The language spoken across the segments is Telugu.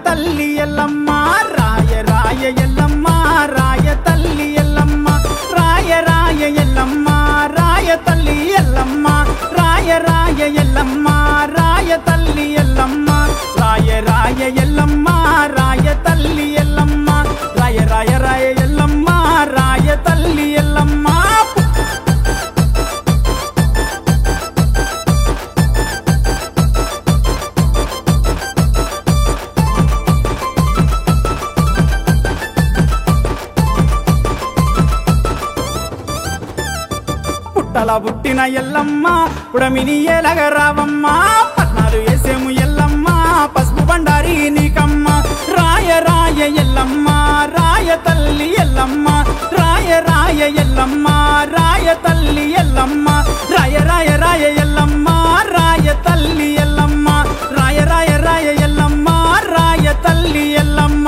తల్లి ఎల్లమ్మ రాయ రాయ ఎల్లమ్మ రాయ తల్లి ఎల్లమ్మ రాయ రాయ ఎల్లమ్మ రాయ తల్లి ఎల్లమ్మ రాయ రాయ ఎల్లమ్మ రాయ తల్లి ఎల్లమ్మ రాయ రాయ ఎల్లమ్మ రాయ తల్లి ఎల్లమ్మ రాయ రాయ రాయ ఎల్లమ్మ రాయ తల్లి ఎల్లమ్మ పుట్టల పుట్టిన ఎల్లమ్మ పుడమిని ఎలగరావమ్మ పట్నాలు వేసేము ఎల్లమ్మ పసుపు బండారి నీకమ్మ రాయ రాయ ఎల్లమ్మ రాయ తల్లి ఎల్లమ్మ రాయ రాయ ఎల్లమ్మ రాయ తల్లి ఎల్లమ్మ రాయ రాయ రాయ ఎల్లమ్మ రాయ తల్లి ఎల్లమ్మ రాయ రాయ రాయ ఎల్లమ్మ రాయ తల్లి ఎల్లమ్మ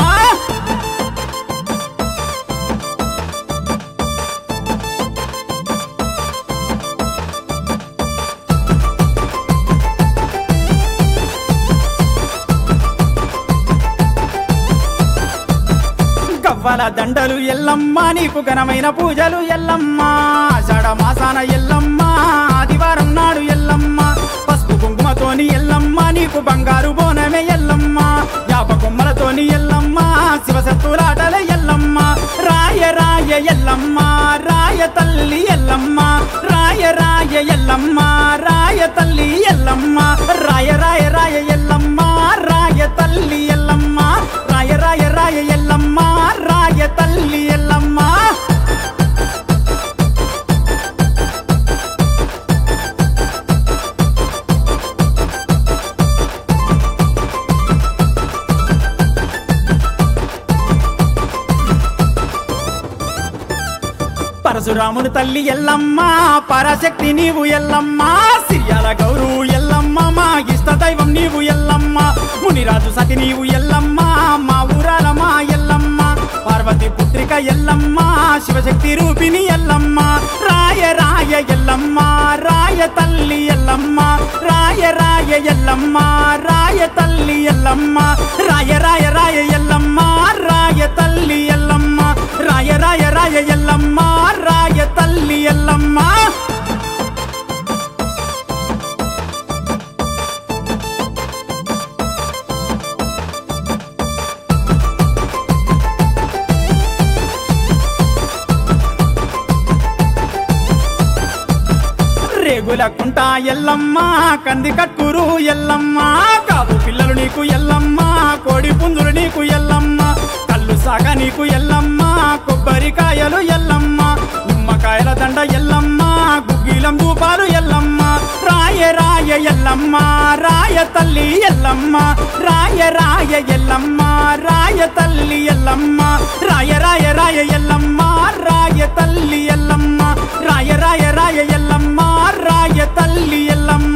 గవ్వల దండలు ఎల్లమ్మ నీకు ఘనమైన పూజలు ఎల్లమ్మ ఆషాఢ మాసాన ఎల్లమ్మ ఆదివారం నాడు ఎల్లమ్మ పసుపు కుంకుమతోని ఎల్లమ్మ నీకు బంగారు బోనమే ఎల్లమ్మ యాప కొమ్మలతోని ఎల్లమ్మ శివశత్తులాటల ఎల్లమ్మ రాయ రాయ ఎల్లమ్మ రాయ తల్లి ఎల్లమ్మ రాయ రాయ ఎల్లమ్మ రాయ తల్లి ఎల్లమ్మ రాయ రాయ రాయ ఎల్లమ్మ రాయ తల్లి ఎల్లమ్మ రాయ రాయ రాయ ఎల్లమ్మ రాయ తల్లి ఎల్లమ్మ పరశురాముని తల్లి ఎల్లమ్మ పరాశక్తి నీవు ఎల్లమ్మ సిరియాల గౌరు ఎల్లమ్మ మా ఇష్ట దైవం నీవు ఎల్లమ్మ మునిరాజు సతి నీవు ఎల్లమ్మ మా ఊరాల మా ఎల్లమ్మ పార్వతి పుత్రిక ఎల్లమ్మ శివశక్తి రూపిణి ఎల్లమ్మ రాయ రాయ ఎల్లమ్మ రాయ తల్లి ఎల్లమ్మ రాయ రాయ ఎల్లమ్మ రాయ తల్లి ఎల్లమ్మ రాయ రాయ రాయ ఎల్లమ్మ రాయ తల్లి ఎల్లమ్మ రాయ రాయ రాయ ఎల్లమ్మ రాయ తల్లి ఎల్లమ్మ రేగుల కుంట ఎల్లమ్మ కంది కట్టురు ఎల్లమ్మ కాదు పిల్లలు నీకు ఎల్లమ్మ కోడి పుంజులు నీకు ఎల్లమ్మ కళ్ళు సాగ నీకు ఎల్లమ్మ కొబ్బరికాయలు ఎల్లమ్మ నిమ్మకాయల దండ ఎల్లమ్మ గుగ్గిలం దూపాలు ఎల్లమ్మ రాయ రాయ ఎల్లమ్మ రాయ తల్లి ఎల్లమ్మ రాయ రాయ ఎల్లమ్మ రాయ తల్లి ఎల్లమ్మ రాయ రాయ రాయ ఎల్లమ్మ రాయ తల్లి ఎల్లమ్మ రాయ రాయ రాయ ఎల్లమ్మ రాయ తల్లి ఎల్లమ్మ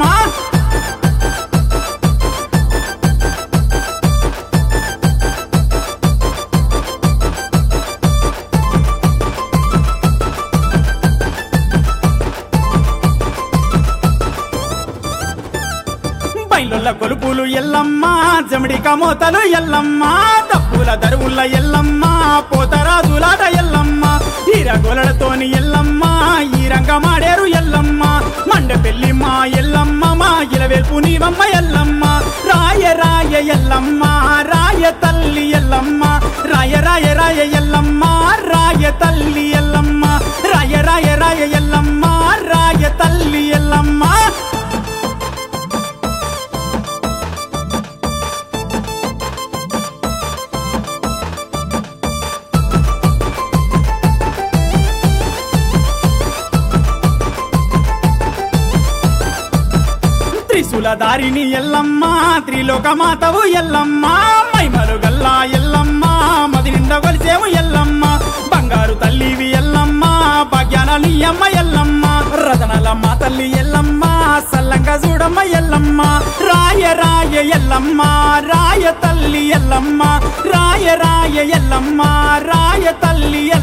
బయలుల కొలుపులు ఎల్లమ్మ జమిడి కమోతలు ఎల్లమ్మ తప్పుల దరువుల ఎల్లమ్మ పోతరాజులాట ఎల్లమ్మ ఈరగొలలతోని ఎల్లమ్మ ఈ రంగమాడేరు ఎల్లమ్మ మండ పెళ్లి మా ఎల్లమ్మ మా ఇలవేల్పు నీవమ్మ ఎల్లమ్మ రాయ రాయ ఎల్లమ్మ రాయ తల్లి ఎల్లమ్మ రాయ రాయ రాయ ఎల్లమ్మ రాయ తల్లి ఎల్లమ్మ రాయ రాయ రాయ ఎల్లమ్మ రాయ తల్లి ఎల్లమ్మ త్రిశూల దారిని ఎల్లమ్మ త్రిలోక మాతవు ఎల్లమ్మ మైమలు గల్లా ఎల్లమ్మ మది నిండా కొలిసేము ఎల్లమ్మ బంగారు తల్లివి ఎల్లమ్మ భాగ్యాన నీయమ్మ ఎల్లమ్మ రతనల మా తల్లి ఎల్లమ్మ సల్లంగా చూడమ్మ ఎల్లమ్మ రాయ రాయ ఎల్లమ్మ రాయ తల్లి ఎల్లమ్మ రాయ రాయ ఎల్లమ్మ రాయ తల్లి